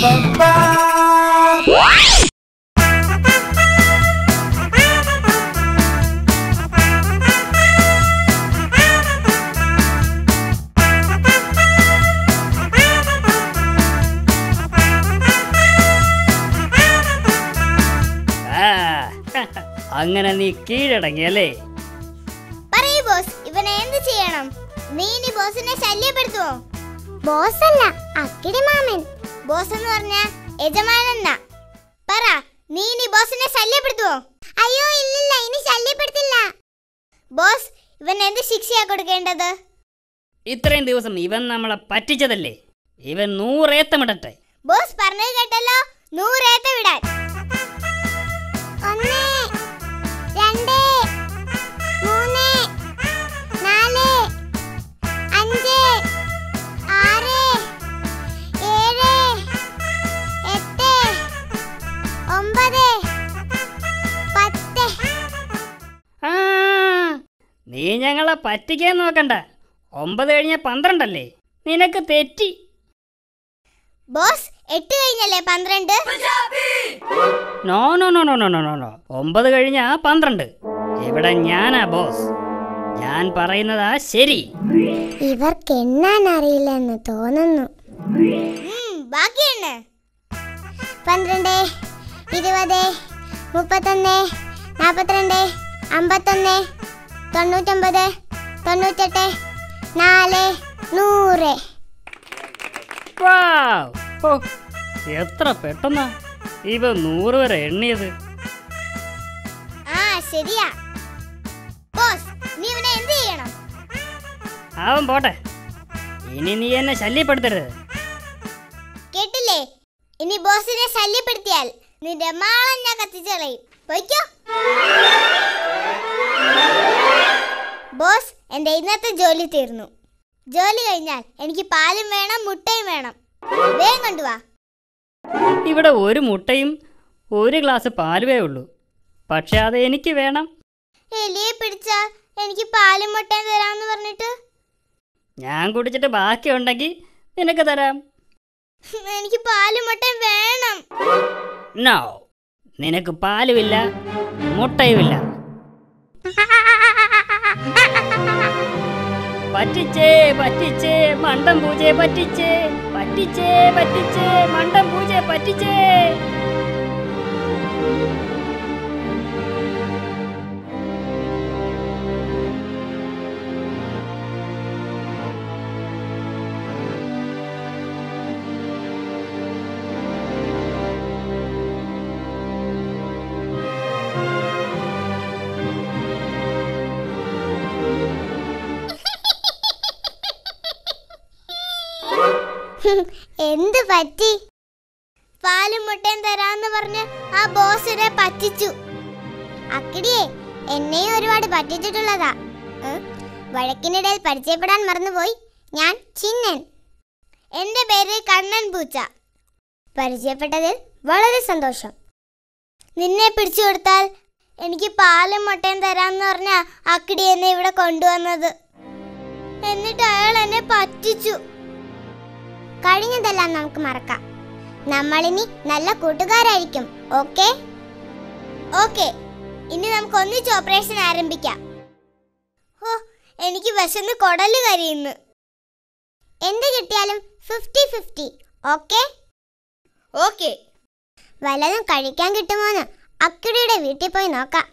ആ, അങ്ങനെ നീ കീഴടങ്ങിയല്ലേ പറയൂ ബോസ് ഇവനെ എന്ത് ചെയ്യണം നീ ഇനി ബോസിനെ ശല്യപ്പെടുത്തുവോ ബോസ് അല്ല അക്കിടി മാമൻ ബോസ് എന്ന് പറഞ്ഞ യജമാനന്ന പറ നീ ഇനി ബോസിനെ ശല്യപ്പെടുത്തുവോ അയ്യോ ഇല്ലില്ല ഇനി ശല്യപ്പെടുത്തില്ല ബോസ് ഇവൻ എന്ത് ശിക്ഷയാ കൊടുക്കേണ്ടത് ഇത്രയും ദിവസം ഇവൻ നമ്മളെ പറ്റിച്ചതല്ലേ ഇവൻ നൂറേത്തമിടട്ടെ ബോസ് പറഞ്ഞത് കേട്ടല്ലോ നൂറേത്ത വിടാൻ ഒന്ന് രണ്ട് മൂന്ന് നാല് അഞ്ച് ആറ് ഏഴ് എട്ട് ഒമ്പത് പത്ത് ആ നീ ഞങ്ങളെ പറ്റിക്കാൻ നോക്കണ്ട ഒമ്പത് കഴിഞ്ഞ പന്ത്രണ്ടല്ലേ നിനക്ക് തെറ്റി ബോസ് എട്ട് കഴിഞ്ഞല്ലേ പന്ത്രണ്ട് no no no no no no no no ഒമ്പത് കഴിഞ്ഞ പന്ത്രണ്ട് ഇവിടെ ഞാനാ ബോസ് ഞാൻ പറയുന്നതാ ശരി ഇവർക്ക് എണ്ണാൻ അറിയില്ലെന്ന് തോന്നുന്നു ബാക്കി എണ്ണ പന്ത്രണ്ട് ഇരുപത് മുപ്പത്തൊന്ന് നാൽപ്പത്തിരണ്ട് അമ്പത്തൊന്ന് തൊണ്ണൂറ്റൊമ്പത് തൊണ്ണൂറ്റെട്ട് നാല് നൂറ് വാവ്! ഓ എത്ര പെട്ടെന്നാ ഇവ നൂറ് വരെ എണ്ണിയത് ആ ശരിയാ ബോസ് നീ ഇവനെ എന്ത് ചെയ്യണം അവൻ പോട്ടെ ഇനി നീ എന്നെ ശല്യപ്പെടുത്തരുത് കേട്ടില്ലേ ഇനി ബോസിനെ ശല്യപ്പെടുത്തിയാൽ നിന്റെ മാളം ഞാൻ കത്തിച്ചളയും പൊയ്ക്കോ ബോസ് എന്റെ ഇന്നത്തെ ജോലി തീർന്നു ജോലി കഴിഞ്ഞാൽ എനിക്ക് പാലും വേണം മുട്ടയും വേണം വേഗം കൊണ്ടുവാ ഇവിടെ ഒരു മുട്ടയും ഒരു ഗ്ലാസ് പാലുവേ ഉള്ളൂ പക്ഷെ അത് എനിക്ക് വേണം എലിയെ പിടിച്ചാ എനിക്ക് പാലും മുട്ടയും തരാമെന്ന് പറഞ്ഞിട്ട് ഞാൻ കുടിച്ചിട്ട് ബാക്കിയുണ്ടെങ്കിൽ നിനക്ക് തരാം എനിക്ക് പാലും മുട്ടയും വേണം നോ നിനക്ക് പാലുമില്ല മുട്ടയുമില്ല പറ്റിച്ചേ പറ്റിച്ചേ മണ്ടം പൂജയെ പറ്റിച്ചേ പറ്റിച്ചേ പറ്റിച്ചേ മണ്ടം പൂജയെ പറ്റിച്ചേ എന്ത് പറ്റി പാലും മുട്ടയും തരാന്ന് പറഞ്ഞ് ആ ബോസിനെ പറ്റിച്ചു അക്കിടിയെ എന്നെയും ഒരുപാട് പറ്റിച്ചിട്ടുള്ളതാ ഉം. വഴക്കിനിടയിൽ പരിചയപ്പെടാൻ മറന്നുപോയി ഞാൻ ചിന്നൻ എന്റെ പേര് കണ്ണൻ പൂച്ച പരിചയപ്പെട്ടതിൽ വളരെ സന്തോഷം നിന്നെ പിടിച്ചു കൊടുത്താൽ എനിക്ക് പാലും മുട്ടയും തരാന്ന് പറഞ്ഞ അക്കിടി എന്നെ ഇവിടെ കൊണ്ടുവന്നത് എന്നിട്ട് അയാൾ എന്നെ പറ്റിച്ചു കഴിഞ്ഞതെല്ലാം നമുക്ക് മറക്കാം നമ്മളിനി നല്ല കൂട്ടുകാരായിരിക്കും ഓക്കെ ഓക്കെ ഇനി നമുക്ക് ഒന്നിച്ച് ഓപ്പറേഷൻ ആരംഭിക്കാം ഓ എനിക്ക് വിശന്ന് കൊടല് കരിയുന്നു എന്ത് കിട്ടിയാലും ഫിഫ്റ്റി ഫിഫ്റ്റി ഓക്കെ ഓക്കെ വല്ലതും കഴിക്കാൻ കിട്ടുമോന്ന് അക്കിടിയുടെ വീട്ടിൽ പോയി നോക്കാം